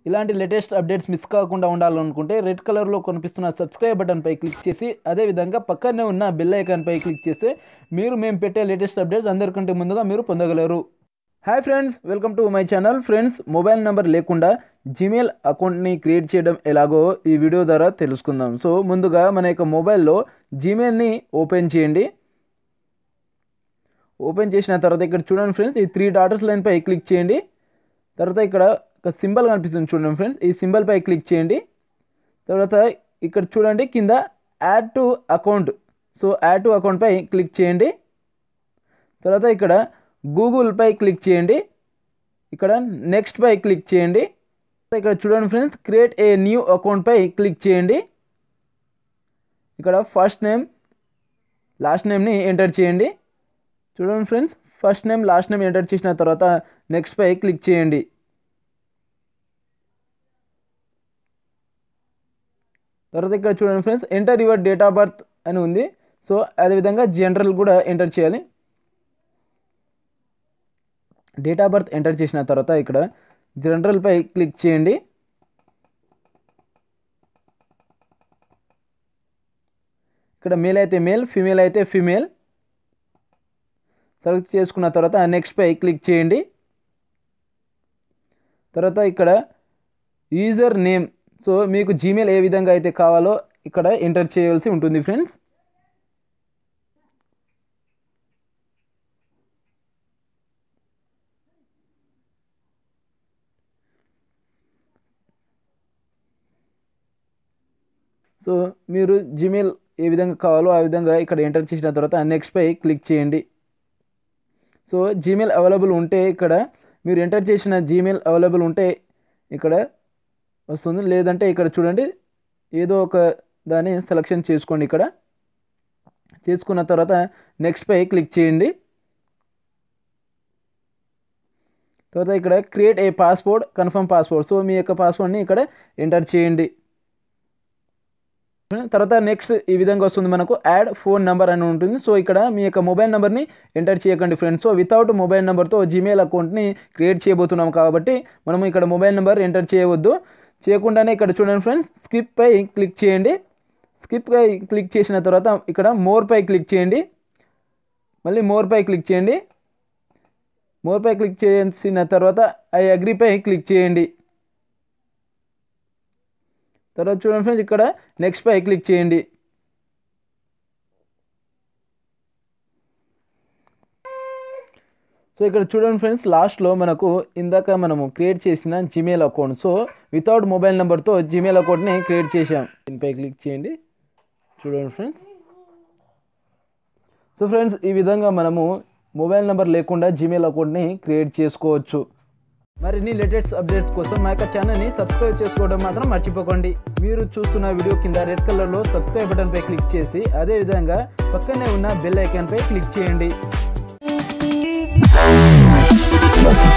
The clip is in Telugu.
ఇలాంటి లేటెస్ట్ అప్డేట్స్ మిస్ కాకుండా ఉండాలనుకుంటే రెడ్ కలర్లో కనిపిస్తున్న సబ్స్క్రైబ్ బటన్పై క్లిక్ చేసి అదేవిధంగా పక్కనే ఉన్న బెల్ ఐకాన్పై క్లిక్ చేస్తే మీరు మేము పెట్టే లేటెస్ట్ అప్డేట్స్ అందరికంటే ముందుగా మీరు పొందగలరు hi friends welcome to my channel friends mobile number లేకుండా జీమెయిల్ అకౌంట్ని క్రియేట్ చేయడం ఎలాగో ఈ వీడియో ద్వారా తెలుసుకుందాం సో ముందుగా మన యొక్క మొబైల్లో జీమెయిల్ని ఓపెన్ చేయండి ఓపెన్ చేసిన తర్వాత ఇక్కడ చూడండి ఫ్రెండ్స్ ఈ త్రీ డాటర్స్ లైన్పై క్లిక్ చేయండి తర్వాత ఇక్కడ ఒక సింబల్ కనిపిస్తుంది చూడండి ఫ్రెండ్స్ ఈ సింబల్ పై క్లిక్ చేయండి తర్వాత ఇక్కడ చూడండి కింద add to account so add to account పై క్లిక్ చేయండి తర్వాత ఇక్కడ గూగుల్ పై క్లిక్ చేయండి ఇక్కడ నెక్స్ట్ పై క్లిక్ చేయండి ఇక్కడ చూడండి friends create a new account పై క్లిక్ చేయండి ఇక్కడ ఫస్ట్ నేమ్ లాస్ట్ నేమ్ని ఎంటర్ చేయండి చూడండి friends first name last name enter చేసిన తర్వాత నెక్స్ట్ పై క్లిక్ చేయండి తర్వాత ఇక్కడ చూడండి friends enter your date of birth అని ఉంది సో అదేవిధంగా జనరల్ కూడా ఎంటర్ చేయాలి డేట్ ఆఫ్ బర్త్ ఎంటర్ చేసిన తర్వాత ఇక్కడ జనరల్పై క్లిక్ చేయండి ఇక్కడ మేల్ అయితే మేల్ ఫీమేల్ అయితే ఫీమేల్ సెలెక్ట్ చేసుకున్న తర్వాత నెక్స్ట్ పై క్లిక్ చేయండి తర్వాత ఇక్కడ యూజర్ నేమ్ సో మీకు జీమెయిల్ ఏ విధంగా అయితే కావాలో ఇక్కడ ఎంటర్ చేయవలసి ఉంటుంది ఫ్రెండ్స్ సో మీరు జీమెయిల్ ఏ విధంగా కావాలో ఆ విధంగా ఇక్కడ ఎంటర్ చేసిన తర్వాత నెక్స్ట్ పై క్లిక్ చేయండి సో జీమెయిల్ అవైలబుల్ ఉంటే ఇక్కడ మీరు ఎంటర్ చేసిన జీమెయిల్ అవైలబుల్ ఉంటే ఇక్కడ వస్తుంది లేదంటే ఇక్కడ చూడండి ఏదో ఒక దాన్ని సెలెక్షన్ చేసుకోండి ఇక్కడ చేసుకున్న తర్వాత నెక్స్ట్ పై క్లిక్ చేయండి తర్వాత ఇక్కడ create a password confirm password so మీ యొక్క పాస్వర్డ్ని ఇక్కడ ఎంటర్ చేయండి తర్వాత నెక్స్ట్ ఈ విధంగా వస్తుంది మనకు యాడ్ ఫోన్ నెంబర్ అని ఉంటుంది సో ఇక్కడ మీ యొక్క మొబైల్ నెంబర్ని ఎంటర్ చేయకండి ఫ్రెండ్స్ సో వితౌట్ మొబైల్ నెంబర్తో జీమెయిల్ అకౌంట్ని క్రియేట్ చేయబోతున్నాం కాబట్టి మనం ఇక్కడ మొబైల్ నెంబర్ ఎంటర్ చేయవద్దు చేయకుండానే ఇక్కడ చూడండి ఫ్రెండ్స్ స్కిప్ పై క్లిక్ చేయండి స్కిప్ పై క్లిక్ చేసిన తర్వాత ఇక్కడ మోర్ పై క్లిక్ చేయండి మళ్ళీ మోర్ పై క్లిక్ చేయండి మోర్ పై క్లిక్ చేసిన తర్వాత ఐ అగ్రీపై క్లిక్ చేయండి తర్వాత చూడండి ఫ్రెండ్స్ ఇక్కడ నెక్స్ట్ పై క్లిక్ చేయండి సో ఇక్కడ చూడండి ఫ్రెండ్స్ లాస్ట్లో మనకు ఇందాక మనము క్రియేట్ చేసిన Gmail account so without mobile నెంబర్తో జీమెయిల్ అకౌంట్ని క్రియేట్ చేసాం దీనిపై క్లిక్ చేయండి చూడండి ఫ్రెండ్స్ సో ఫ్రెండ్స్ ఈ విధంగా మనము మొబైల్ నెంబర్ లేకుండా జీమెయిల్ అకౌంట్ని క్రియేట్ చేసుకోవచ్చు మరిన్ని లేటెస్ట్ అప్డేట్స్ కోసం మా యొక్క ఛానల్ని సబ్స్క్రైబ్ చేసుకోవడం మాత్రం మర్చిపోకండి మీరు చూస్తున్న వీడియో కింద రెడ్ కలర్లో సబ్స్క్రైబ్ బటన్పై క్లిక్ చేసి అదేవిధంగా పక్కనే ఉన్న బెల్ ఐకాన్పై క్లిక్ చేయండి